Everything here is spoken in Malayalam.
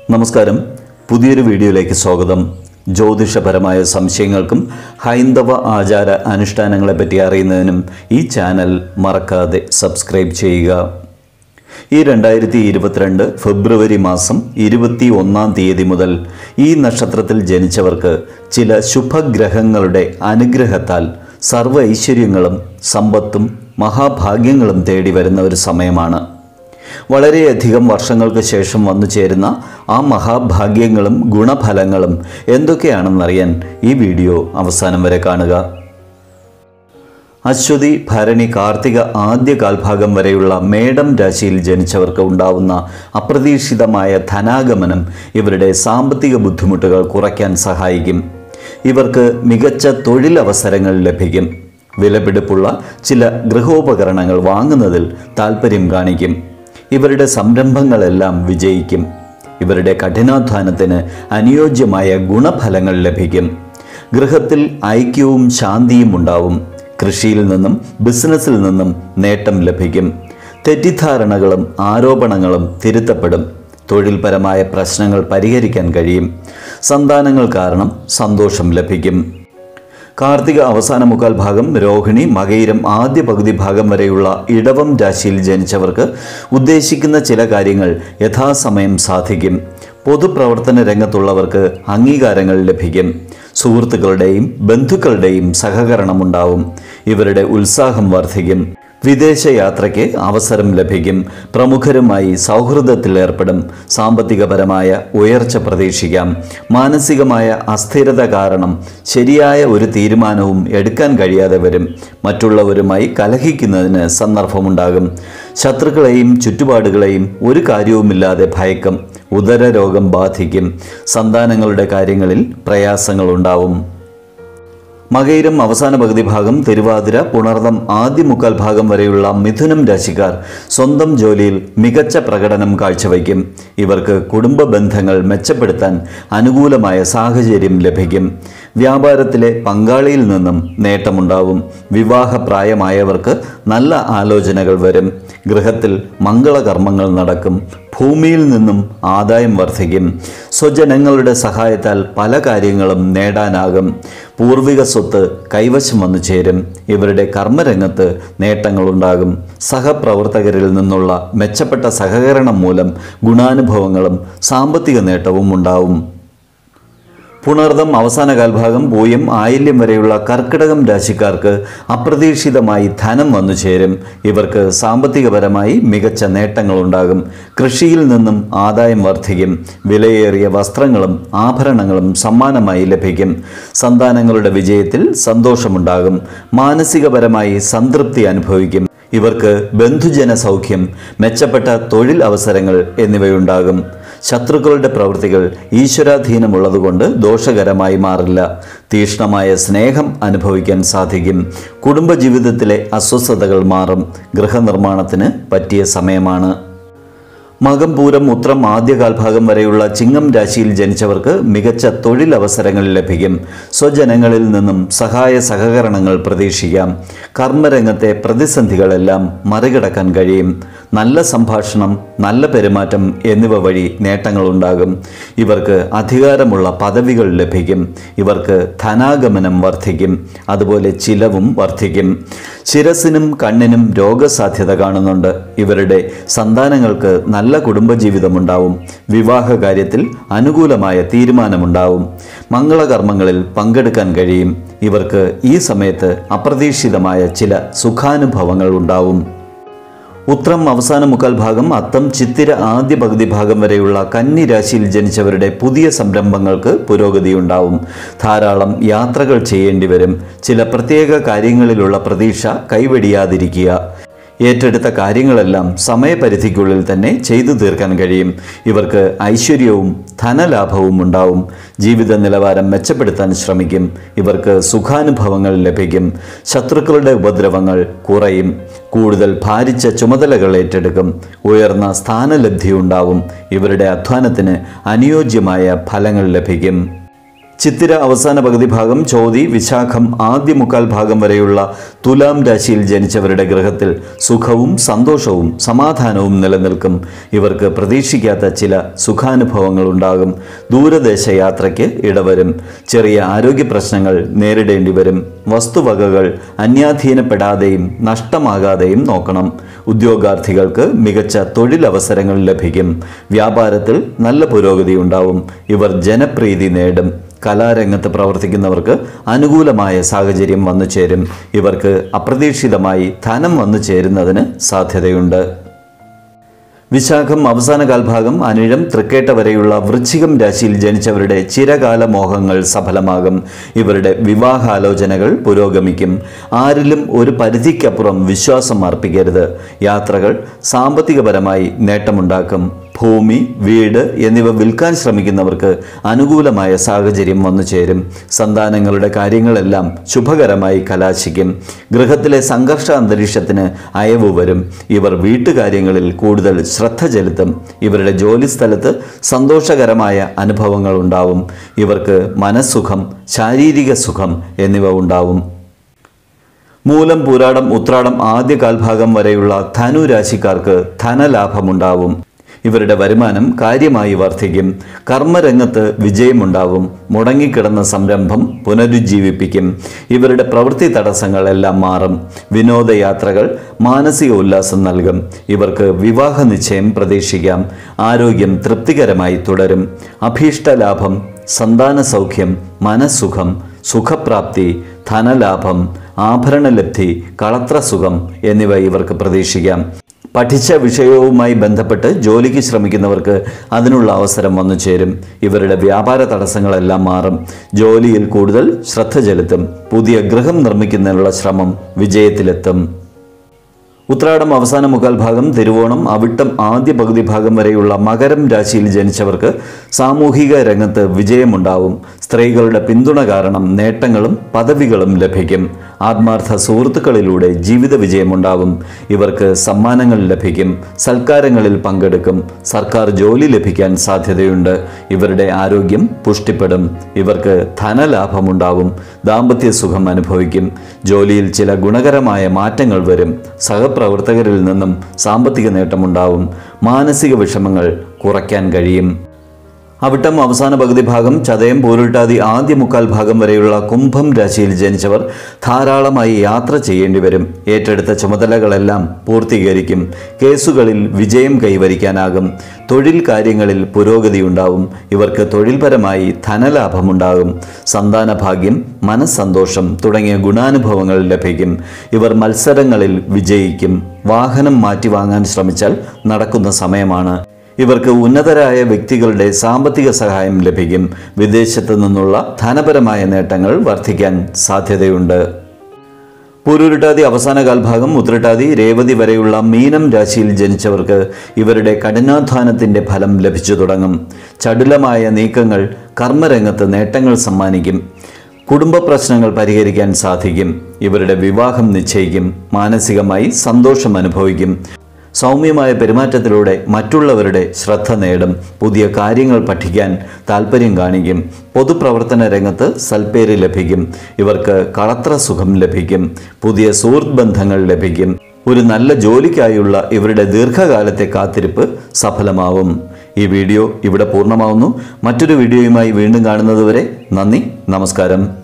നമസ്കാരം പുതിയൊരു വീഡിയോയിലേക്ക് സ്വാഗതം ജ്യോതിഷപരമായ സംശയങ്ങൾക്കും ഹൈന്ദവ ആചാര അനുഷ്ഠാനങ്ങളെ പറ്റി അറിയുന്നതിനും ഈ ചാനൽ മറക്കാതെ സബ്സ്ക്രൈബ് ചെയ്യുക ഈ രണ്ടായിരത്തി ഇരുപത്തിരണ്ട് ഫെബ്രുവരി മാസം ഇരുപത്തി ഒന്നാം തീയതി മുതൽ ഈ നക്ഷത്രത്തിൽ ജനിച്ചവർക്ക് ചില ശുഭഗ്രഹങ്ങളുടെ അനുഗ്രഹത്താൽ സർവ്വ ഐശ്വര്യങ്ങളും സമ്പത്തും മഹാഭാഗ്യങ്ങളും തേടി വരുന്ന ഒരു സമയമാണ് വളരെയധികം വർഷങ്ങൾക്ക് ശേഷം വന്നു ചേരുന്ന ആ മഹാഭാഗ്യങ്ങളും ഗുണഫലങ്ങളും എന്തൊക്കെയാണെന്നറിയാൻ ഈ വീഡിയോ അവസാനം വരെ കാണുക അശ്വതി ഭരണി കാർത്തിക ആദ്യ കാൽഭാഗം വരെയുള്ള മേടം രാശിയിൽ ജനിച്ചവർക്ക് ഉണ്ടാവുന്ന അപ്രതീക്ഷിതമായ ധനാഗമനം ഇവരുടെ സാമ്പത്തിക ബുദ്ധിമുട്ടുകൾ കുറയ്ക്കാൻ സഹായിക്കും ഇവർക്ക് മികച്ച തൊഴിലവസരങ്ങൾ ലഭിക്കും വിലപിടിപ്പുള്ള ചില ഗൃഹോപകരണങ്ങൾ വാങ്ങുന്നതിൽ താൽപ്പര്യം കാണിക്കും ഇവരുടെ സംരംഭങ്ങളെല്ലാം വിജയിക്കും ഇവരുടെ കഠിനാധ്വാനത്തിന് അനുയോജ്യമായ ഗുണഫലങ്ങൾ ലഭിക്കും ഗൃഹത്തിൽ ഐക്യവും ശാന്തിയും ഉണ്ടാവും കൃഷിയിൽ നിന്നും ബിസിനസ്സിൽ നിന്നും നേട്ടം ലഭിക്കും തെറ്റിദ്ധാരണകളും ആരോപണങ്ങളും തിരുത്തപ്പെടും തൊഴിൽപരമായ പ്രശ്നങ്ങൾ പരിഹരിക്കാൻ കഴിയും സന്താനങ്ങൾ കാരണം സന്തോഷം ലഭിക്കും കാർത്തിക അവസാന മുക്കാൽ ഭാഗം രോഹിണി മകയിരം ആദ്യ പകുതി ഭാഗം വരെയുള്ള ഇടവം രാശിയിൽ ജനിച്ചവർക്ക് ഉദ്ദേശിക്കുന്ന ചില കാര്യങ്ങൾ യഥാസമയം സാധിക്കും പൊതുപ്രവർത്തന രംഗത്തുള്ളവർക്ക് അംഗീകാരങ്ങൾ ലഭിക്കും സുഹൃത്തുക്കളുടെയും ബന്ധുക്കളുടെയും സഹകരണം ഉണ്ടാവും ഇവരുടെ ഉത്സാഹം വർദ്ധിക്കും വിദേശയാത്രയ്ക്ക് അവസരം ലഭിക്കും പ്രമുഖരുമായി സൗഹൃദത്തിൽ ഏർപ്പെടും സാമ്പത്തികപരമായ ഉയർച്ച പ്രതീക്ഷിക്കാം മാനസികമായ അസ്ഥിരത കാരണം ശരിയായ ഒരു തീരുമാനവും എടുക്കാൻ കഴിയാതെ വരും മറ്റുള്ളവരുമായി കലഹിക്കുന്നതിന് സന്ദർഭമുണ്ടാകും ശത്രുക്കളെയും ചുറ്റുപാടുകളെയും ഒരു കാര്യവുമില്ലാതെ ഭയക്കും ഉദരരോഗം ബാധിക്കും സന്താനങ്ങളുടെ കാര്യങ്ങളിൽ പ്രയാസങ്ങളുണ്ടാവും മകയിരം അവസാന പകുതി ഭാഗം തിരുവാതിര പുണർദം ആദ്യ മുക്കാൽ ഭാഗം വരെയുള്ള മിഥുനം രാശിക്കാർ സ്വന്തം ജോലിയിൽ മികച്ച പ്രകടനം കാഴ്ചവയ്ക്കും ഇവർക്ക് കുടുംബ ബന്ധങ്ങൾ മെച്ചപ്പെടുത്താൻ അനുകൂലമായ സാഹചര്യം ലഭിക്കും വ്യാപാരത്തിലെ പങ്കാളിയിൽ നിന്നും നേട്ടമുണ്ടാവും വിവാഹപ്രായമായവർക്ക് നല്ല ആലോചനകൾ വരും ഗൃഹത്തിൽ മംഗളകർമ്മങ്ങൾ നടക്കും ഭൂമിയിൽ നിന്നും ആദായം വർദ്ധിക്കും സ്വജനങ്ങളുടെ സഹായത്താൽ പല കാര്യങ്ങളും നേടാനാകും പൂർവിക സ്വത്ത് കൈവശം വന്നു ചേരും ഇവരുടെ കർമ്മരംഗത്ത് നേട്ടങ്ങളുണ്ടാകും സഹപ്രവർത്തകരിൽ നിന്നുള്ള മെച്ചപ്പെട്ട സഹകരണം മൂലം ഗുണാനുഭവങ്ങളും സാമ്പത്തിക നേട്ടവും ഉണ്ടാവും പുണർദം അവസാന കാൽഭാഗം പൂയം ആയില്യം വരെയുള്ള കർക്കിടകം രാശിക്കാർക്ക് അപ്രതീക്ഷിതമായി ധനം വന്നു ചേരും ഇവർക്ക് സാമ്പത്തികപരമായി മികച്ച നേട്ടങ്ങളുണ്ടാകും കൃഷിയിൽ നിന്നും ആദായം വർദ്ധിക്കും വിലയേറിയ വസ്ത്രങ്ങളും ആഭരണങ്ങളും സമ്മാനമായി ലഭിക്കും സന്താനങ്ങളുടെ വിജയത്തിൽ സന്തോഷമുണ്ടാകും മാനസികപരമായി സംതൃപ്തി അനുഭവിക്കും ഇവർക്ക് ബന്ധുജന സൗഖ്യം മെച്ചപ്പെട്ട തൊഴിൽ അവസരങ്ങൾ എന്നിവയുണ്ടാകും ശത്രുക്കളുടെ പ്രവൃത്തികൾ ഈശ്വരാധീനമുള്ളതുകൊണ്ട് ദോഷകരമായി മാറില്ല തീക്ഷ്ണമായ സ്നേഹം അനുഭവിക്കാൻ സാധിക്കും കുടുംബജീവിതത്തിലെ അസ്വസ്ഥതകൾ മാറും ഗൃഹനിർമ്മാണത്തിന് പറ്റിയ സമയമാണ് മകം പൂരം ഉത്രം ആദ്യ കാൽഭാഗം വരെയുള്ള ചിങ്ങം രാശിയിൽ ജനിച്ചവർക്ക് മികച്ച തൊഴിലവസരങ്ങൾ ലഭിക്കും സ്വജനങ്ങളിൽ നിന്നും സഹായ സഹകരണങ്ങൾ പ്രതീക്ഷിക്കാം കർമ്മരംഗത്തെ പ്രതിസന്ധികളെല്ലാം മറികടക്കാൻ കഴിയും നല്ല സംഭാഷണം നല്ല പെരുമാറ്റം എന്നിവ വഴി നേട്ടങ്ങളുണ്ടാകും ഇവർക്ക് അധികാരമുള്ള പദവികൾ ലഭിക്കും ഇവർക്ക് ധനാഗമനം വർദ്ധിക്കും അതുപോലെ ചിലവും വർദ്ധിക്കും ശിരസിനും കണ്ണിനും രോഗസാധ്യത കാണുന്നുണ്ട് ഇവരുടെ സന്താനങ്ങൾക്ക് നല്ല കുടുംബജീവിതമുണ്ടാവും വിവാഹ കാര്യത്തിൽ അനുകൂലമായ തീരുമാനമുണ്ടാവും മംഗളകർമ്മങ്ങളിൽ പങ്കെടുക്കാൻ കഴിയും ഇവർക്ക് ഈ സമയത്ത് അപ്രതീക്ഷിതമായ ചില സുഖാനുഭവങ്ങൾ ഉണ്ടാവും ഉത്രം അവസാന മുക്കാൽ ഭാഗം അത്തം ചിത്തിര ആദ്യ പകുതി ഭാഗം വരെയുള്ള കന്നി രാശിയിൽ ജനിച്ചവരുടെ പുതിയ സംരംഭങ്ങൾക്ക് പുരോഗതിയുണ്ടാവും ധാരാളം യാത്രകൾ ചെയ്യേണ്ടി വരും ചില പ്രത്യേക കാര്യങ്ങളിലുള്ള പ്രതീക്ഷ കൈവെടിയാതിരിക്കുക ഏറ്റെടുത്ത കാര്യങ്ങളെല്ലാം സമയപരിധിക്കുള്ളിൽ തന്നെ ചെയ്തു തീർക്കാൻ കഴിയും ഇവർക്ക് ഐശ്വര്യവും ധനലാഭവും ഉണ്ടാവും ജീവിത നിലവാരം മെച്ചപ്പെടുത്താൻ ശ്രമിക്കും ഇവർക്ക് സുഖാനുഭവങ്ങൾ ലഭിക്കും ശത്രുക്കളുടെ ഉപദ്രവങ്ങൾ കുറയും കൂടുതൽ ഭാരിച്ച ചുമതലകൾ ഏറ്റെടുക്കും ഉയർന്ന സ്ഥാനലബ്ധി ഉണ്ടാവും ഇവരുടെ അധ്വാനത്തിന് അനുയോജ്യമായ ഫലങ്ങൾ ലഭിക്കും ചിത്തിര അവസാന പകുതി ഭാഗം ചോതി വിശാഖം ആദ്യ മുക്കാൽ ഭാഗം വരെയുള്ള തുലാം രാശിയിൽ ജനിച്ചവരുടെ ഗ്രഹത്തിൽ സുഖവും സന്തോഷവും സമാധാനവും നിലനിൽക്കും ഇവർക്ക് പ്രതീക്ഷിക്കാത്ത ചില സുഖാനുഭവങ്ങൾ ഉണ്ടാകും ദൂരദേശ യാത്രയ്ക്ക് ഇടവരും ചെറിയ ആരോഗ്യ പ്രശ്നങ്ങൾ നേരിടേണ്ടി വരും വസ്തുവകകൾ അന്യാധീനപ്പെടാതെയും നഷ്ടമാകാതെയും നോക്കണം ഉദ്യോഗാർത്ഥികൾക്ക് മികച്ച തൊഴിലവസരങ്ങൾ ലഭിക്കും വ്യാപാരത്തിൽ നല്ല പുരോഗതി ഉണ്ടാവും ഇവർ ജനപ്രീതി നേടും കലാരംഗത്ത് പ്രവർത്തിക്കുന്നവർക്ക് അനുകൂലമായ സാഹചര്യം വന്നു ചേരും ഇവർക്ക് അപ്രതീക്ഷിതമായി ധനം വന്നു ചേരുന്നതിന് സാധ്യതയുണ്ട് വിശാഖം അവസാന കാൽഭാഗം അനിഴം തൃക്കേട്ട വരെയുള്ള വൃശ്ചികം രാശിയിൽ ജനിച്ചവരുടെ ചിരകാല മോഹങ്ങൾ സഫലമാകും ഇവരുടെ വിവാഹാലോചനകൾ പുരോഗമിക്കും ആരിലും ഒരു പരിധിക്കപ്പുറം വിശ്വാസം അർപ്പിക്കരുത് യാത്രകൾ സാമ്പത്തികപരമായി നേട്ടമുണ്ടാക്കും ഭൂമി വീട് എന്നിവ വിൽക്കാൻ ശ്രമിക്കുന്നവർക്ക് അനുകൂലമായ സാഹചര്യം വന്നു ചേരും സന്താനങ്ങളുടെ കാര്യങ്ങളെല്ലാം ശുഭകരമായി കലാശിക്കും ഗൃഹത്തിലെ സംഘർഷ അന്തരീക്ഷത്തിന് അയവ് വരും ഇവർ വീട്ടുകാര്യങ്ങളിൽ കൂടുതൽ ശ്രദ്ധ ചെലുത്തും ഇവരുടെ ജോലിസ്ഥലത്ത് സന്തോഷകരമായ അനുഭവങ്ങൾ ഉണ്ടാവും ഇവർക്ക് മനസ്സുഖം ശാരീരിക സുഖം എന്നിവ ഉണ്ടാവും മൂലം പൂരാടം ഉത്രാടം ആദ്യ കാൽഭാഗം വരെയുള്ള ധനു രാശിക്കാർക്ക് ധനലാഭമുണ്ടാവും ഇവരുടെ വരുമാനം കാര്യമായി വർദ്ധിക്കും കർമ്മരംഗത്ത് വിജയമുണ്ടാവും മുടങ്ങിക്കിടന്ന സംരംഭം പുനരുജ്ജീവിപ്പിക്കും ഇവരുടെ പ്രവൃത്തി തടസ്സങ്ങളെല്ലാം മാറും വിനോദയാത്രകൾ മാനസിക ഉല്ലാസം നൽകും ഇവർക്ക് വിവാഹ നിശ്ചയം പ്രതീക്ഷിക്കാം ആരോഗ്യം തൃപ്തികരമായി തുടരും അഭീഷ്ടലാഭം സന്താന സൗഖ്യം മനസ്സുഖം സുഖപ്രാപ്തി ധനലാഭം ആഭരണലബ്ധി കളത്രസുഖം എന്നിവ ഇവർക്ക് പ്രതീക്ഷിക്കാം പഠിച്ച വിഷയവുമായി ബന്ധപ്പെട്ട് ജോലിക്ക് ശ്രമിക്കുന്നവർക്ക് അതിനുള്ള അവസരം വന്നു ചേരും ഇവരുടെ വ്യാപാര തടസ്സങ്ങളെല്ലാം മാറും ജോലിയിൽ കൂടുതൽ ശ്രദ്ധ ചെലുത്തും പുതിയ ഗൃഹം നിർമ്മിക്കുന്നതിനുള്ള ശ്രമം വിജയത്തിലെത്തും ഉത്രാടം അവസാന മുക്കാൽ ഭാഗം തിരുവോണം അവിട്ടം ആദ്യ പകുതി ഭാഗം വരെയുള്ള മകരം രാശിയിൽ ജനിച്ചവർക്ക് സാമൂഹിക രംഗത്ത് വിജയമുണ്ടാവും സ്ത്രീകളുടെ പിന്തുണ കാരണം നേട്ടങ്ങളും പദവികളും ലഭിക്കും ആത്മാർത്ഥ സുഹൃത്തുക്കളിലൂടെ ജീവിത വിജയമുണ്ടാവും ഇവർക്ക് സമ്മാനങ്ങൾ ലഭിക്കും സൽക്കാരങ്ങളിൽ പങ്കെടുക്കും സർക്കാർ ജോലി ലഭിക്കാൻ സാധ്യതയുണ്ട് ഇവരുടെ ആരോഗ്യം പുഷ്ടിപ്പെടും ഇവർക്ക് ധനലാഭമുണ്ടാവും ദാമ്പത്യ സുഖം അനുഭവിക്കും ജോലിയിൽ ചില ഗുണകരമായ മാറ്റങ്ങൾ വരും സഹപ്രവർത്തകരിൽ നിന്നും സാമ്പത്തിക നേട്ടമുണ്ടാവും മാനസിക വിഷമങ്ങൾ കുറയ്ക്കാൻ കഴിയും അവിട്ടം അവസാന പകുതി ഭാഗം ചതയം പോരുട്ടാതി ആദ്യ മുക്കാൽ ഭാഗം വരെയുള്ള കുംഭം രാശിയിൽ ജനിച്ചവർ ധാരാളമായി യാത്ര ചെയ്യേണ്ടി വരും ഏറ്റെടുത്ത ചുമതലകളെല്ലാം പൂർത്തീകരിക്കും കേസുകളിൽ വിജയം കൈവരിക്കാനാകും തൊഴിൽ കാര്യങ്ങളിൽ പുരോഗതിയുണ്ടാവും ഇവർക്ക് തൊഴിൽപരമായി ധനലാഭമുണ്ടാകും സന്താന ഭാഗ്യം മനസ്സന്തോഷം തുടങ്ങിയ ഗുണാനുഭവങ്ങൾ ലഭിക്കും ഇവർ മത്സരങ്ങളിൽ വിജയിക്കും വാഹനം മാറ്റി വാങ്ങാൻ ശ്രമിച്ചാൽ നടക്കുന്ന സമയമാണ് ഇവർക്ക് ഉന്നതരായ വ്യക്തികളുടെ സാമ്പത്തിക സഹായം ലഭിക്കും വിദേശത്ത് നിന്നുള്ള ധനപരമായ നേട്ടങ്ങൾ വർദ്ധിക്കാൻ സാധ്യതയുണ്ട് പൂരുരുട്ടാതി അവസാന കാൽഭാഗം ഉത്രട്ടാതി രേവതി വരെയുള്ള മീനം രാശിയിൽ ജനിച്ചവർക്ക് ഇവരുടെ കഠിനാധ്വാനത്തിൻ്റെ ഫലം ലഭിച്ചു തുടങ്ങും ചടുലമായ നീക്കങ്ങൾ കർമ്മരംഗത്ത് നേട്ടങ്ങൾ സമ്മാനിക്കും കുടുംബ പ്രശ്നങ്ങൾ പരിഹരിക്കാൻ സാധിക്കും ഇവരുടെ വിവാഹം നിശ്ചയിക്കും മാനസികമായി സന്തോഷം അനുഭവിക്കും സൗമ്യമായ പെരുമാറ്റത്തിലൂടെ മറ്റുള്ളവരുടെ ശ്രദ്ധ നേടും പുതിയ കാര്യങ്ങൾ പഠിക്കാൻ താല്പര്യം കാണിക്കും പൊതുപ്രവർത്തന രംഗത്ത് സൽപ്പേര് ലഭിക്കും ഇവർക്ക് കളത്ര സുഖം ലഭിക്കും പുതിയ സുഹൃത്ത് ബന്ധങ്ങൾ ലഭിക്കും ഒരു നല്ല ജോലിക്കായുള്ള ഇവരുടെ ദീർഘകാലത്തെ കാത്തിരിപ്പ് സഫലമാവും ഈ വീഡിയോ ഇവിടെ പൂർണ്ണമാവുന്നു മറ്റൊരു വീഡിയോയുമായി വീണ്ടും കാണുന്നതുവരെ നന്ദി നമസ്കാരം